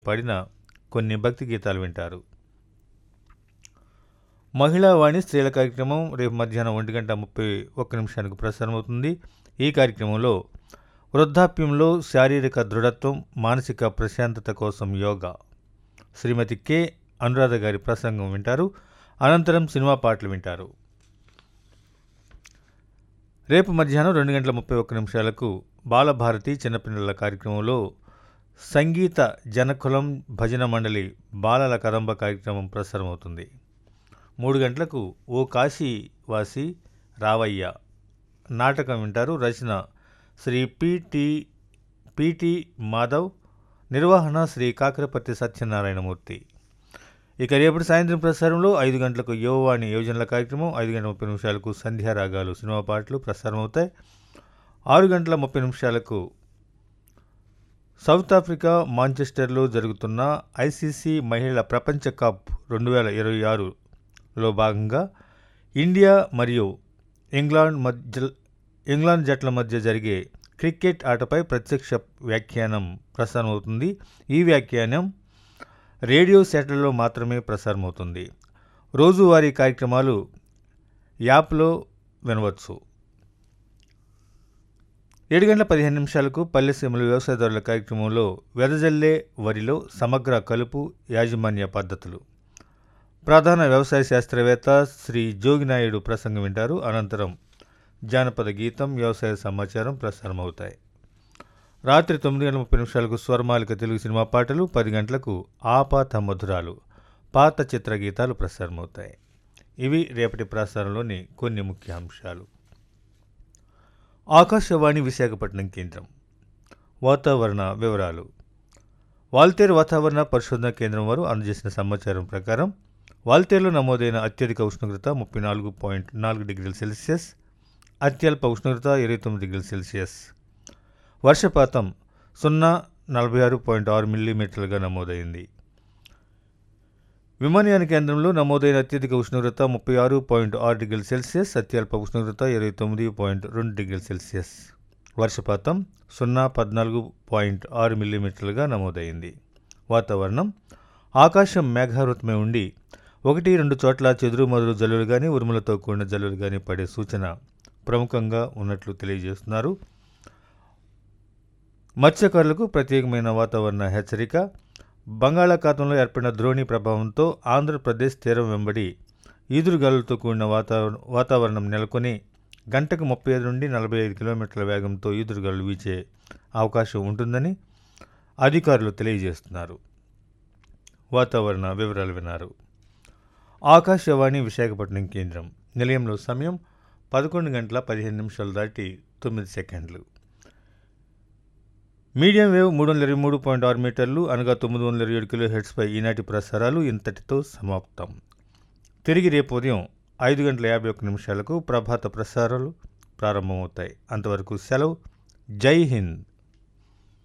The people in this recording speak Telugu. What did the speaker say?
పాడిన కొన్ని భక్తి గీతాలు వింటారు మహిళా వాణి స్త్రీల కార్యక్రమం రేపు మధ్యాహ్నం ఒంటి గంట ముప్పై ఒక్క నిమిషానికి ప్రసారమవుతుంది ఈ కార్యక్రమంలో వృద్ధాప్యంలో శారీరక దృఢత్వం మానసిక ప్రశాంతత కోసం యోగా శ్రీమతి కె అనురాధ గారి ప్రసంగం వింటారు అనంతరం సినిమా పాటలు వింటారు రేపు మధ్యాహ్నం రెండు గంటల ముప్పై ఒక్క నిమిషాలకు బాలభారతి చిన్నపిల్లల కార్యక్రమంలో సంగీత జనకులం భజన మండలి బాలల కదంబ కార్యక్రమం ప్రసారమవుతుంది మూడు గంటలకు ఓ కాశీవాసి రావయ్య నాటకం వింటారు రచన శ్రీ పిటి పిటి మాధవ్ నిర్వహణ శ్రీ కాకరపర్తి సత్యనారాయణమూర్తి ఇక రేపటి సాయంత్రం ప్రసారంలో ఐదు గంటలకు యువవాణి యోజనల కార్యక్రమం ఐదు గంటల ముప్పై నిమిషాలకు సంధ్యారాగాలు సినిమా పాటలు ప్రసారమవుతాయి ఆరు గంటల ముప్పై నిమిషాలకు సౌత్ ఆఫ్రికా మాంచెస్టర్లో జరుగుతున్న ఐసీసీ మహిళల ప్రపంచ కప్ రెండు వేల ఇరవై ఆరులో భాగంగా ఇండియా మరియు ఇంగ్లాండ్ మధ్య ఇంగ్లాండ్ జట్ల మధ్య జరిగే క్రికెట్ ఆటపై ప్రత్యక్ష వ్యాఖ్యానం ప్రసారమవుతుంది ఈ వ్యాఖ్యానం రేడియో సెట్లలో మాత్రమే ప్రసారమవుతుంది రోజువారీ కార్యక్రమాలు యాప్లో వినవచ్చు ఏడు గంటల పదిహేను నిమిషాలకు పల్లెసీమలు వ్యవసాయదారుల కార్యక్రమంలో వెదజల్లే వరిలో సమగ్ర కలుపు యాజమాన్య పద్ధతులు ప్రధాన వ్యవసాయ శాస్త్రవేత్త శ్రీ జోగినాయుడు ప్రసంగం వింటారు అనంతరం జానపద గీతం వ్యవసాయ సమాచారం ప్రసారమవుతాయి రాత్రి తొమ్మిది గంటల ముప్పై నిమిషాలకు స్వరమాలిక తెలుగు సినిమా పాటలు పది గంటలకు ఆపాత మధురాలు పాత చిత్ర గీతాలు ప్రసారమవుతాయి ఇవి రేపటి ప్రసారంలోని కొన్ని ముఖ్యాంశాలు ఆకాశవాణి విశాఖపట్నం కేంద్రం వాతావరణ వివరాలు వాల్తేరు వాతావరణ పరిశోధన కేంద్రం వారు అందజేసిన సమాచారం ప్రకారం వాల్తేరులో నమోదైన అత్యధిక ఉష్ణోగ్రత ముప్పై నాలుగు పాయింట్ నాలుగు డిగ్రీల సెల్సియస్ అత్యల్ప ఉష్ణోగ్రత ఇరవై తొమ్మిది డిగ్రీల సెల్సియస్ వర్షపాతం సున్నా నలభై ఆరు పాయింట్ ఆరు మిల్లీమీటర్లుగా నమోదైంది విమానయాన కేంద్రంలో నమోదైన అత్యధిక ఉష్ణోగ్రత ముప్పై ఆరు పాయింట్ ఆరు డిగ్రీల సెల్సియస్ అత్యల్ప ఉష్ణోగ్రత ఇరవై తొమ్మిది పాయింట్ రెండు డిగ్రీల సెల్సియస్ వర్షపాతం సున్నా పద్నాలుగు పాయింట్ ఆరు మిల్లీమీటర్లుగా నమోదైంది వాతావరణం ఆకాశం మేఘావృతమై ఉండి ఒకటి రెండు చోట్ల చెదురు మదురు జల్లులు కానీ ఉరుములతో కూడిన జల్లులు కానీ పడే సూచన ప్రముఖంగా ఉన్నట్లు తెలియజేస్తున్నారు మత్స్యకారులకు ప్రత్యేకమైన వాతావరణ హెచ్చరిక బంగాళాఖాతంలో ఏర్పడిన ద్రోణి ప్రభావంతో ఆంధ్రప్రదేశ్ తీరం వెంబడి ఈదురుగాలులతో కూడిన వాతావరణ వాతావరణం నెలకొని గంటకు ముప్పై ఐదు నుండి నలభై ఐదు కిలోమీటర్ల వేగంతో ఈదురుగాలు వీచే అవకాశం ఉంటుందని అధికారులు తెలియజేస్తున్నారు వాతావరణ వివరాలు విన్నారు ఆకాశవాణి విశాఖపట్నం కేంద్రం నిలయంలో సమయం పదకొండు గంటల పదిహేను నిమిషాలు దాటి తొమ్మిది సెకండ్లు మీడియం వేవ్ మూడు వందల ఇరవై మూడు పాయింట్ ఆరు మీటర్లు అనగా తొమ్మిది వందల ఇరవై ఏడు కిలో హెడ్స్పై ఈనాటి ప్రసారాలు ఇంతటితో సమాప్తం తిరిగి రేపు ఉదయం ఐదు గంటల యాభై ఒక్క నిమిషాలకు ప్రభాత ప్రసారాలు ప్రారంభమవుతాయి అంతవరకు సెలవు జై హింద్